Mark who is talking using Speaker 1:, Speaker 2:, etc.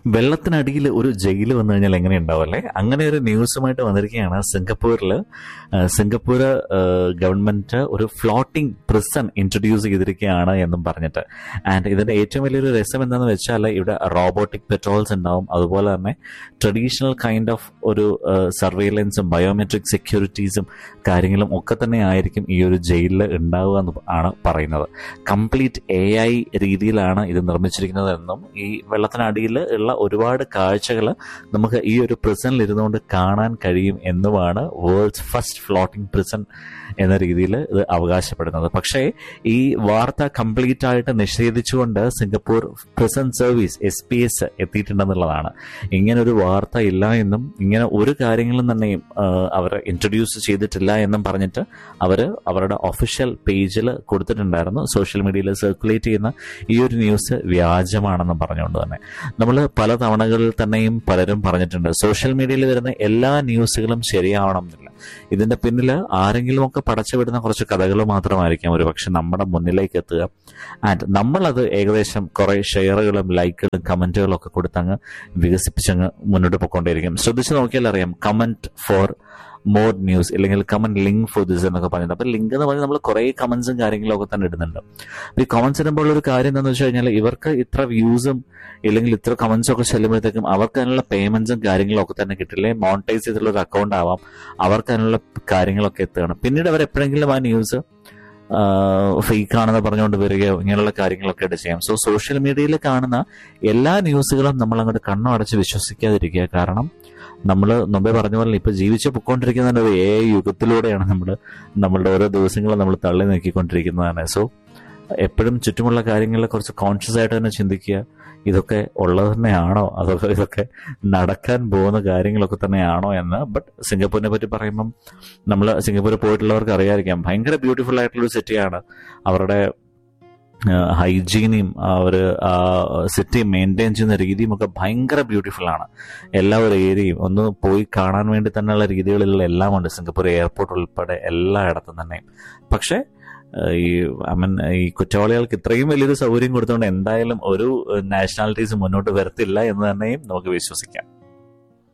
Speaker 1: വെള്ളത്തിനടിയിൽ ഒരു ജയിൽ വന്നു കഴിഞ്ഞാൽ എങ്ങനെ ഉണ്ടാവും അല്ലേ അങ്ങനെ ഒരു ന്യൂസുമായിട്ട് വന്നിരിക്കുകയാണ് സിംഗപ്പൂരിൽ സിംഗപ്പൂർ ഗവൺമെന്റ് ഒരു ഫ്ലോട്ടിംഗ് പ്രിസൺ ഇൻട്രൊഡ്യൂസ് ചെയ്തിരിക്കുകയാണ് എന്നും പറഞ്ഞിട്ട് ആൻഡ് ഇതിന്റെ ഏറ്റവും വലിയൊരു രസം എന്താണെന്ന് വെച്ചാൽ ഇവിടെ റോബോട്ടിക് പെട്രോൾസ് ഉണ്ടാവും അതുപോലെ തന്നെ ട്രഡീഷണൽ കൈൻഡ് ഓഫ് ഒരു സർവൈലൻസും ബയോമെട്രിക് സെക്യൂരിറ്റീസും കാര്യങ്ങളും ഒക്കെ തന്നെ ആയിരിക്കും ഈ ഒരു ജയിലിൽ ഉണ്ടാവുക എന്ന് ആണ് പറയുന്നത് കംപ്ലീറ്റ് എ ഐ രീതിയിലാണ് ഇത് നിർമ്മിച്ചിരിക്കുന്നത് എന്നും ഈ വെള്ളത്തിനടിയിൽ ഉള്ള ഒരുപാട് കാഴ്ചകൾ നമുക്ക് ഈ ഒരു പ്രിസണിൽ ഇരുന്നുകൊണ്ട് കാണാൻ കഴിയും എന്നുമാണ് വേൾഡ്സ് ഫസ്റ്റ് ഫ്ലോട്ടിംഗ് പ്രിസൺ എന്ന രീതിയിൽ ഇത് അവകാശപ്പെടുന്നത് പക്ഷേ ഈ വാർത്ത കംപ്ലീറ്റ് ആയിട്ട് നിഷേധിച്ചുകൊണ്ട് Singapore prison service S P S എത്തിയിട്ടുണ്ടെന്നുള്ളതാണ് ഇങ്ങനെ ഒരു വാർത്ത ഇല്ല എന്നും ഇങ്ങനെ ഒരു കാര്യങ്ങളും തന്നെയും അവർ ഇൻട്രൊഡ്യൂസ് ചെയ്തിട്ടില്ല എന്നും പറഞ്ഞിട്ട് അവർ അവരുടെ ഒഫീഷ്യൽ പേജിൽ കൊടുത്തിട്ടുണ്ടായിരുന്നു സോഷ്യൽ മീഡിയയിൽ സർക്കുലേറ്റ് ചെയ്യുന്ന ഈ ഒരു ന്യൂസ് വ്യാജമാണെന്നും പറഞ്ഞുകൊണ്ട് തന്നെ നമ്മൾ പല തവണകളിൽ തന്നെയും പലരും പറഞ്ഞിട്ടുണ്ട് സോഷ്യൽ മീഡിയയിൽ വരുന്ന എല്ലാ ന്യൂസുകളും ശരിയാവണം എന്നില്ല ഇതിന്റെ പിന്നിൽ ആരെങ്കിലും ഒക്കെ പടച്ചുവിടുന്ന കുറച്ച് കഥകൾ മാത്രമായിരിക്കാം ഒരു പക്ഷെ നമ്മുടെ മുന്നിലേക്ക് എത്തുക ആൻഡ് നമ്മളത് ഏകദേശം കുറെ ഷെയറുകളും ലൈക്കുകളും കമന്റുകളും ഒക്കെ കൊടുത്തങ്ങ് വികസിപ്പിച്ചങ്ങ് മുന്നോട്ട് പോയിക്കൊണ്ടേയിരിക്കും ശ്രദ്ധിച്ചു നോക്കിയാൽ അറിയാം കമന്റ് ഫോർ മോർ ന്യൂസ് അല്ലെങ്കിൽ കമന്റ് ലിങ്ക് ഫോർ ദിസ് എന്നൊക്കെ പറഞ്ഞിട്ട് അപ്പൊ ലിങ്ക് എന്ന് പറഞ്ഞാൽ നമ്മൾ കുറെ കമന്റ്സും കാര്യങ്ങളും ഒക്കെ തന്നെ ഇടുന്നുണ്ട് ഈ കമന്റ്സ് ഇടുമ്പോൾ ഒരു കാര്യം എന്താണെന്ന് വെച്ച് കഴിഞ്ഞാൽ ഇവർക്ക് ഇത്ര വ്യൂസും ഇല്ലെങ്കിൽ ഇത്ര കമന്റ്സും ഒക്കെ ചെല്ലുമ്പോഴത്തേക്കും അവർക്ക് അതിനുള്ള പേയ്മെന്റ്സും കാര്യങ്ങളും ഒക്കെ തന്നെ കിട്ടില്ലേ മോണിറ്റൈസ് ചെയ്തിട്ടുള്ള ഒരു അക്കൗണ്ട് ആവാം അവർക്ക് അതിനുള്ള കാര്യങ്ങളൊക്കെ എത്തുകയാണ് പിന്നീട് അവർ എപ്പോഴെങ്കിലും ആ ന്യൂസ് ഫേക്ക് ആണെന്ന് പറഞ്ഞുകൊണ്ട് വരികയോ ഇങ്ങനെയുള്ള കാര്യങ്ങളൊക്കെ ആയിട്ട് ചെയ്യാം സോ സോഷ്യൽ മീഡിയയിൽ കാണുന്ന എല്ലാ ന്യൂസുകളും നമ്മൾ അങ്ങോട്ട് കണ്ണടച്ച് വിശ്വസിക്കാതിരിക്കുക കാരണം നമ്മൾ മുമ്പേ പറഞ്ഞ പോലെ ഇപ്പൊ ജീവിച്ച് പൊയ്ക്കൊണ്ടിരിക്കുന്ന ഒരു ഏ യുഗത്തിലൂടെയാണ് നമ്മൾ നമ്മളുടെ ഓരോ ദിവസങ്ങളും നമ്മൾ തള്ളി നീക്കിക്കൊണ്ടിരിക്കുന്നതാണ് സോ എപ്പോഴും ചുറ്റുമുള്ള കാര്യങ്ങളെ കുറിച്ച് കോൺഷ്യസ് ആയിട്ട് തന്നെ ചിന്തിക്കുക ഇതൊക്കെ ഉള്ളത് തന്നെയാണോ അതൊക്കെ ഇതൊക്കെ നടക്കാൻ പോകുന്ന കാര്യങ്ങളൊക്കെ തന്നെയാണോ എന്ന് ബട്ട് സിംഗപ്പൂരിനെ പറ്റി പറയുമ്പം നമ്മൾ സിംഗപ്പൂരിൽ പോയിട്ടുള്ളവർക്ക് അറിയാതിരിക്കാം ഭയങ്കര ബ്യൂട്ടിഫുൾ ആയിട്ടുള്ള ഒരു സിറ്റിയാണ് അവരുടെ ഹൈജീനിയും അവർ സിറ്റി മെയിൻറ്റെയിൻ ചെയ്യുന്ന രീതിയും ഒക്കെ ഭയങ്കര ബ്യൂട്ടിഫുൾ ആണ് എല്ലാ ഒരു ഏരിയയും ഒന്ന് പോയി കാണാൻ വേണ്ടി തന്നെയുള്ള രീതികളിലുള്ള എല്ലാം ഉണ്ട് സിംഗപ്പൂർ എയർപോർട്ട് ഉൾപ്പെടെ എല്ലായിടത്തും തന്നെ പക്ഷേ ഈ ഐ മീൻ ഈ കുറ്റവാളികൾക്ക് ഇത്രയും വലിയൊരു സൗകര്യം കൊടുത്തുകൊണ്ട് എന്തായാലും ഒരു നാഷണാലിറ്റീസ് മുന്നോട്ട് വരത്തില്ല എന്ന് തന്നെയും നമുക്ക് വിശ്വസിക്കാം